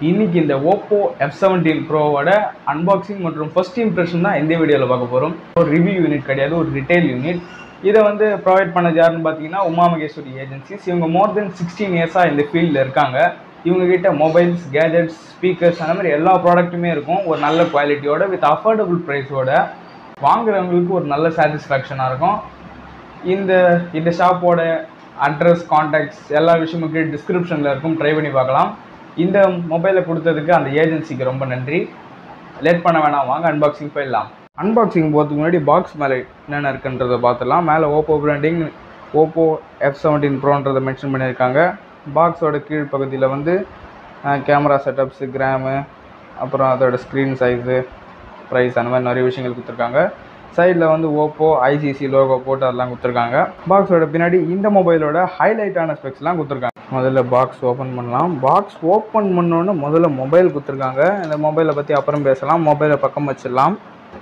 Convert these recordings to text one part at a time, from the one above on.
இன்னைக்கு இந்த Oppo F seventeen ப்ரோவோட அன்பாக்சிங் மற்றும் ஃபர்ஸ்ட் இம்ப்ரெஷன் தான் இந்த வீடியோவில் பார்க்க போகிறோம் ஒரு ரிவ்யூ யூனிட் கிடையாது ஒரு ரிட்டைல் யூனிட் இதை வந்து ப்ரொவைட் பண்ணது யாருன்னு பார்த்தீங்கன்னா உமா மகேஸ்வரி ஏஜென்சிஸ் இவங்க மோர் தென் சிக்ஸ்டீன் இயர்ஸாக இந்த ஃபீல்டில் இருக்காங்க இவங்க கிட்ட மொபைல்ஸ் கேஜெட்ஸ் ஸ்பீக்கர்ஸ் அந்த மாதிரி எல்லா ப்ராடக்ட்டுமே இருக்கும் ஒரு நல்ல குவாலிட்டியோட வித் அஃபோர்டபுள் ப்ரைஸோட வாங்குறவங்களுக்கு ஒரு நல்ல சாட்டிஸ்ஃபேக்ஷனாக இருக்கும் இந்த இந்த ஷாப்போட அட்ரஸ் காண்டாக்ட்ஸ் எல்லா விஷயமும் கீழே டிஸ்கிரிப்ஷனில் இருக்கும் ட்ரை பண்ணி பார்க்கலாம் இந்த மொபைலை கொடுத்ததுக்கு அந்த ஏஜென்சிக்கு ரொம்ப நன்றி லேட் பண்ண வேணாம் வாங்க அன்பாக்சிங் போயிடலாம் அன்பாக்சிங் போகிறதுக்கு முன்னாடி பாக்ஸ் மேலே என்னென்ன இருக்குன்றதை பார்த்துலாம் மேலே Oppo branding Oppo F seventeen ப்ரோன்றதை மென்ஷன் பண்ணியிருக்காங்க பாக்ஸோட கீழ் பகுதியில் வந்து கேமரா செட்டப்ஸு கிராமு அப்புறம் அதோட ஸ்க்ரீன் சைஸு ப்ரைஸ் அந்த மாதிரி நிறைய விஷயங்கள் கொடுத்துருக்காங்க சைடில் வந்து ஓப்போ ஐசிசி லோகோ போட்டு அதெல்லாம் கொடுத்துருக்காங்க பாக்ஸோட பின்னாடி இந்த மொபைலோட ஹைலைட்டான ஸ்பெக்ஸ்லாம் கொடுத்துருக்காங்க முதல்ல பாக்ஸ் ஓப்பன் பண்ணலாம் பாக்ஸ் ஓப்பன் பண்ணோன்னே முதல்ல மொபைல் கொடுத்துருக்காங்க இந்த மொபைலை பற்றி அப்புறம் பேசலாம் மொபைலை பக்கம் வச்சிடலாம்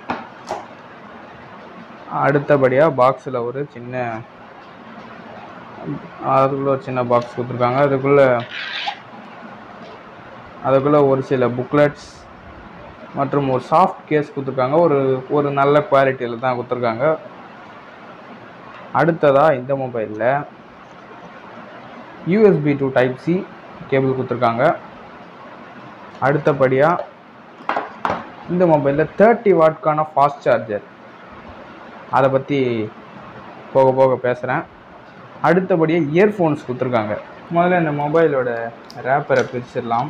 அடுத்தபடியாக பாக்ஸில் ஒரு சின்ன அதுக்குள்ளே ஒரு சின்ன பாக்ஸ் கொடுத்துருக்காங்க அதுக்குள்ளே அதுக்குள்ளே ஒரு சில புக்லெட்ஸ் மற்றும் ஒரு சாஃப்ட் கேஸ் கொடுத்துருக்காங்க ஒரு ஒரு நல்ல குவாலிட்டியில் தான் கொடுத்துருக்காங்க அடுத்ததாக இந்த மொபைலில் USB to type C cable கொடுத்துருக்காங்க அடுத்தபடியாக இந்த மொபைலில் தேர்ட்டி வாட்க்கான ஃபாஸ்ட் சார்ஜர் அதை பற்றி போக போக பேசுகிறேன் அடுத்தபடியாக இயர்ஃபோன்ஸ் கொடுத்துருக்காங்க முதல்ல இந்த மொபைலோட ரேப்பரை பிரிச்சிடலாம்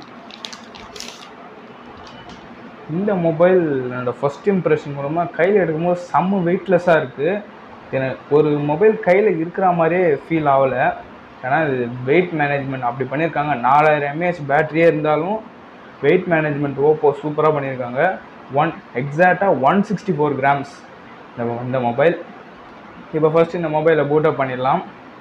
இந்த மொபைல் என்னோட ஃபஸ்ட் இம்ப்ரெஷன் மூலமாக கையில் எடுக்கும்போது செம்ம வெயிட்லெஸ்ஸாக இருக்குது எனக்கு ஒரு மொபைல் கையில் இருக்கிற மாதிரியே ஃபீல் ஆகலை ஏன்னா இது வெயிட் மேனேஜ்மெண்ட் அப்படி பண்ணியிருக்காங்க நாலாயிரம் எம்ஏஹெச் பேட்டரியே இருந்தாலும் வெயிட் மேனேஜ்மெண்ட் ஓப்போ சூப்பராக பண்ணியிருக்காங்க ஒன் எக்ஸாக்டாக ஒன் சிக்ஸ்டி ஃபோர் கிராம்ஸ் இந்த இந்த மொபைல் இப்போ ஃபஸ்ட்டு இந்த மொபைலை பூட் அப் பண்ணிடலாம்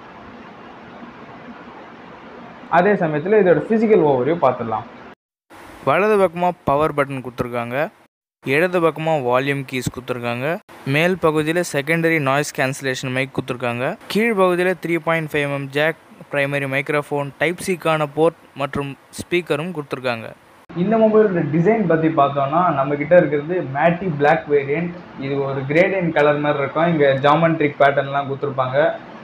அதே சமயத்தில் இதோட ஃபிசிக்கல் ஓவரியூ பார்த்துடலாம் வலது பக்கமாக பவர் பட்டன் கொடுத்துருக்காங்க இடது பக்கமாக வால்யூம் கீஸ் கொடுத்துருக்காங்க மேல் பகுதியில் செகண்டரி நாய்ஸ் கேன்சலேஷன் மைக் கொடுத்துருக்காங்க கீழ் பகுதியில் three point five M jack primary microphone type சிக்கான போர்ட் மற்றும் ஸ்பீக்கரும் கொடுத்துருக்காங்க இந்த மொபைலோட டிசைன் பற்றி பார்த்தோம்னா நம்ம கிட்ட இருக்கிறது மேட்டி பிளாக் வேரியண்ட் இது ஒரு கிரேடியன் கலர் மாதிரி இருக்கும் இங்கே ஜாமெண்ட்ரிக் பேட்டர்ன்லாம் கொடுத்துருப்பாங்க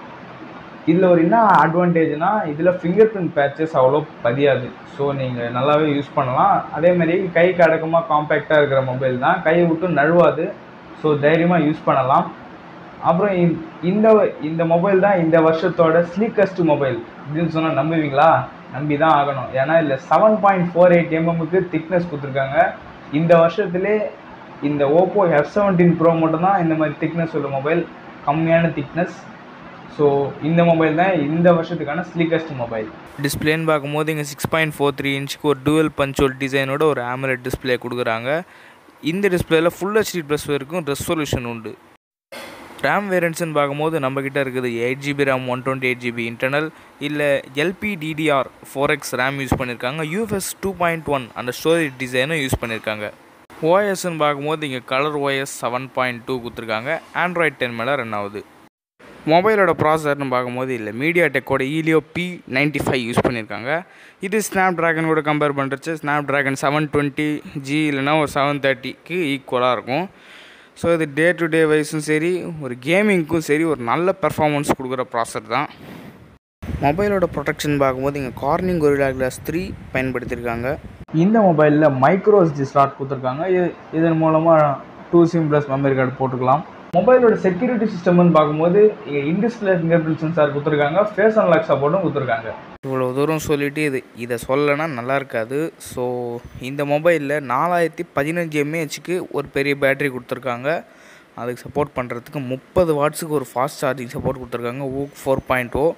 இதில் ஒரு என்ன அட்வான்டேஜ்னா இதில் ஃபிங்கர் பிரிண்ட் பேச்சஸ் அவ்வளோ பதியாது ஸோ நீங்கள் நல்லாவே யூஸ் பண்ணலாம் அதே மாதிரி கைக்கு அடக்கமாக காம்பேக்டாக இருக்கிற மொபைல் தான் கையை விட்டு நழுவாது ஸோ தைரியமாக யூஸ் பண்ணலாம் அப்புறம் இந்த- இந்த இந்த மொபைல் தான் இந்த வருஷத்தோட ஸ்லீக்கஸ்ட் மொபைல் அப்படின்னு சொன்னால் நம்புவீங்களா நம்பி தான் ஆகணும் ஏன்னா இதில் செவன் பாயிண்ட் ஃபோர் எயிட் எம்எம்முக்கு திக்னஸ் கொடுத்துருக்காங்க இந்த வருஷத்துலே இந்த ஓப்போ எஃப் செவன்டீன் ப்ரோ மட்டும்தான் இந்த மாதிரி திக்னஸ் உள்ள மொபைல் கம்மியான திக்னஸ் ஸோ இந்த மொபைல் தான் இந்த வருஷத்துக்கான ஸ்லீக்கஸ்ட் மொபைல் டிஸ்பிளேன்னு பார்க்கும்போது இங்கே சிக்ஸ் பாயிண்ட் ஃபோர் த்ரீ இன்ச்சுக்கு ஒரு டுவல் பஞ்சோல் டிசைனோட ஒரு ஆமலெட் டிஸ்பிளே கொடுக்குறாங்க இந்த டிஸ்பிளேல ஃபுல் ஹெச்டி ப்ளஸ் வரைக்கும் ரெசொல்யூஷன் உண்டு ரேம் வேரியன்ட்ஸ்னு பார்க்கும்போது நம்மக்கிட்ட இருக்குது eight GB RAM one twenty eight GB internal இல்லை LPDDR four X RAM use பண்ணியிருக்காங்க யூஎஃப்எஸ் டூ பாயிண்ட் ஒன் அந்த ஸ்டோரேஜ் டிசைனும் யூஸ் பண்ணியிருக்காங்க ஓஎஸ்ன்னு பார்க்கும்போது இங்கே colour OS seven point two கொடுத்துருக்காங்க ஆண்ட்ராய்ட் டென் மேலே ரன் ஆகுது மொபைலோட ப்ராசஸர்னு பார்க்கும்போது இல்லை மீடியா டெக்கோட Helio P ninety five use பண்ணியிருக்காங்க இது ஸ்னாப் ட்ராகன் கூட compare பண்ணுறச்சு Snapdragon seven twenty G இல்லைனா ஒரு செவன் தேர்ட்டிக்கு ஈக்குவலாக இருக்கும் ஸோ இது டே டு டே வைஸும் சரி ஒரு கேமிங்க்கும் சரி ஒரு நல்ல பெர்ஃபார்மன்ஸ் கொடுக்குற ப்ராசர் தான் மொபைலோட ப்ரொடெக்ஷன் பார்க்கும்போது இங்கே கார்னிங் கொரிலா கிளாஸ் த்ரீ பயன்படுத்தியிருக்காங்க இந்த மொபைலில் மைக்ரோ எஸ்டி ஸ்லாட் கொடுத்துருக்காங்க இது இதன் மூலமாக two SIM plus memory card போட்டுக்கலாம் மொபைலோட செக்யூரிட்டி சிஸ்டம்னு பார்க்கும்போது இங்கே இன்டிஸ்பிளே ஃபிங்கர் பிரிண்ட் சென்சார் கொடுத்துருக்காங்க ஃபேஸ் அன்லாக் சப்போர்ட்டும் கொடுத்துருக்காங்க இவ்வளோ தூரம் சொல்லிட்டு இது இதை சொல்லலைன்னா நல்லா இருக்காது ஸோ இந்த மொபைலில் நாலாயிரத்தி பதினஞ்சு எம்ஏஹெச்சுக்கு ஒரு பெரிய பேட்டரி கொடுத்துருக்காங்க அதுக்கு சப்போர்ட் பண்ணுறதுக்கு முப்பது வாட்ஸுக்கு ஒரு ஃபாஸ்ட் சார்ஜிங் சப்போர்ட் கொடுத்துருக்காங்க ஊக் ஃபோர் பாயிண்ட் ஓ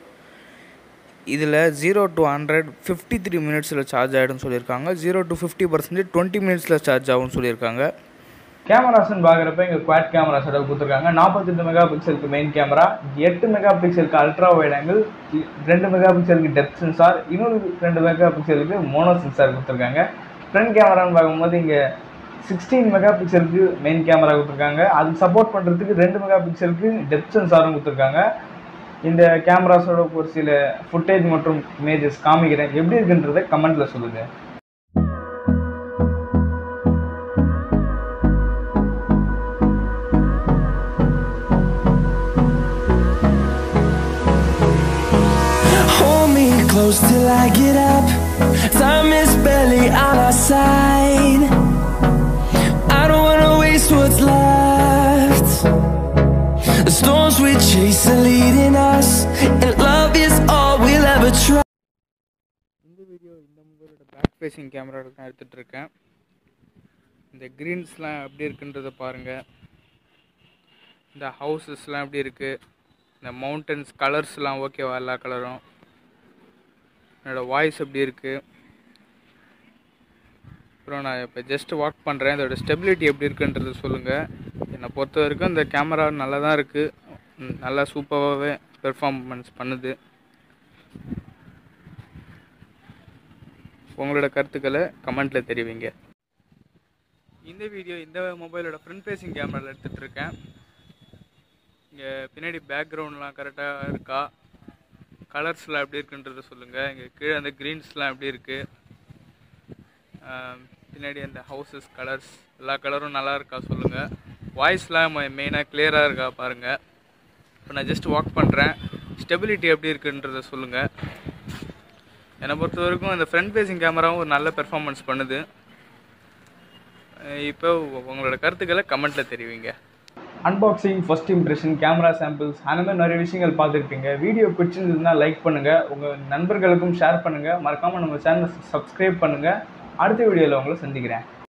இதில் zero to hundred fifty three மினிட்ஸில் சார்ஜ் ஆகிடும்னு சொல்லியிருக்காங்க zero to fifty percentage twenty மினிட்ஸில் சார்ஜ் ஆகும்னு சொல்லியிருக்காங்க கேமராஸ்ன்னு பார்க்குறப்ப இங்கே குவாட் கேமரா செட்டப் கொடுத்துருக்காங்க நாற்பத்தெட்டு மெகா பிக்சலுக்கு மெயின் கேமரா எட்டு மெகா பிக்சலுக்கு அல்ட்ரா வைட் ஆங்கிள் ரெண்டு மெகா பிக்சலுக்கு டெப்த் சென்சார் இன்னொரு ரெண்டு மெகா பிக்சலுக்கு மோனோ சென்சார் கொடுத்துருக்காங்க ஃப்ரண்ட் கேமரான்னு பார்க்கும்போது இங்கே சிக்ஸ்டீன் மெகா பிக்சலுக்கு மெயின் கேமரா கொடுத்துருக்காங்க அதுக்கு சப்போர்ட் பண்ணுறதுக்கு ரெண்டு மெகா பிக்சலுக்கு டெப்த் சென்சாரும் கொடுத்துருக்காங்க இந்த கேமராஸோட ஒரு சில ஃபுட்டேஜ் மற்றும் இமேஜஸ் காமிக்கிறேன் எப்படி இருக்குன்றதை கமெண்ட்டில் சொல்லுங்கள் close till I get up. Time is barely on our side. I don't wanna waste what's left. The storms we chase are leading us, and love is all we'll ever try. இந்த video இந்த மொபைலோட back facing கேமராவில் தான் எடுத்துகிட்டு இருக்கேன் இந்த க்ரீன்ஸ்லாம் எப்படி இருக்குன்றதை பாருங்கள் இந்த ஹவுசஸ்லாம் எப்படி இருக்குது இந்த மவுண்டன்ஸ் கலர்ஸ்லாம் ஓகேவா எல்லா கலரும் என்னோடய வாய்ஸ் எப்படி இருக்குது அப்புறம் நான் இப்போ ஜஸ்ட் வாக் பண்ணுறேன் இதோட ஸ்டெபிலிட்டி எப்படி இருக்குன்றது சொல்லுங்கள் என்னை பொறுத்த வரைக்கும் இந்த கேமரா நல்லா தான் இருக்குது நல்லா சூப்பராகவே பெர்ஃபார்மன்ஸ் பண்ணுது உங்களோட கருத்துக்களை கமெண்ட்டில் தெரிவிங்க இந்த வீடியோ இந்த மொபைலோட ஃப்ரண்ட் ஃபேஸிங் கேமராவில் எடுத்துகிட்டு இருக்கேன் இங்கே பின்னாடி பேக்ரவுண்ட்லாம் கரெக்டாக இருக்கா கலர்ஸ்லாம் எப்படி இருக்குன்றதை சொல்லுங்கள் இங்கே கீழே அந்த க்ரீன்ஸ்லாம் எப்படி இருக்குது பின்னாடி அந்த ஹவுசஸ் கலர்ஸ் எல்லா கலரும் நல்லா இருக்கா சொல்லுங்கள் வாய்ஸ்லாம் மெயினாக கிளியராக இருக்கா பாருங்கள் இப்போ நான் ஜஸ்ட் வாக் பண்ணுறேன் ஸ்டெபிலிட்டி எப்படி இருக்குன்றதை சொல்லுங்கள் என்னை பொறுத்த வரைக்கும் இந்த ஃப்ரண்ட் ஃபேஸிங் கேமராவும் ஒரு நல்ல பெர்ஃபார்மன்ஸ் பண்ணுது அஹ் இப்போ உங்களோட கருத்துக்களை கமெண்ட்டில் தெரிவிங்க unboxing first impression camera samples அந்த மாதிரி நிறைய விஷயங்கள் பார்த்துருப்பீங்க வீடியோ பிடிச்சிருந்ததுன்னா லைக் பண்ணுங்கள் உங்கள் நண்பர்களுக்கும் ஷேர் பண்ணுங்கள் மறக்காமல் நம்ம சேனலை சப்ஸ்கிரைப் பண்ணுங்கள் அடுத்த வீடியோவில் உங்களை சந்திக்கிறேன்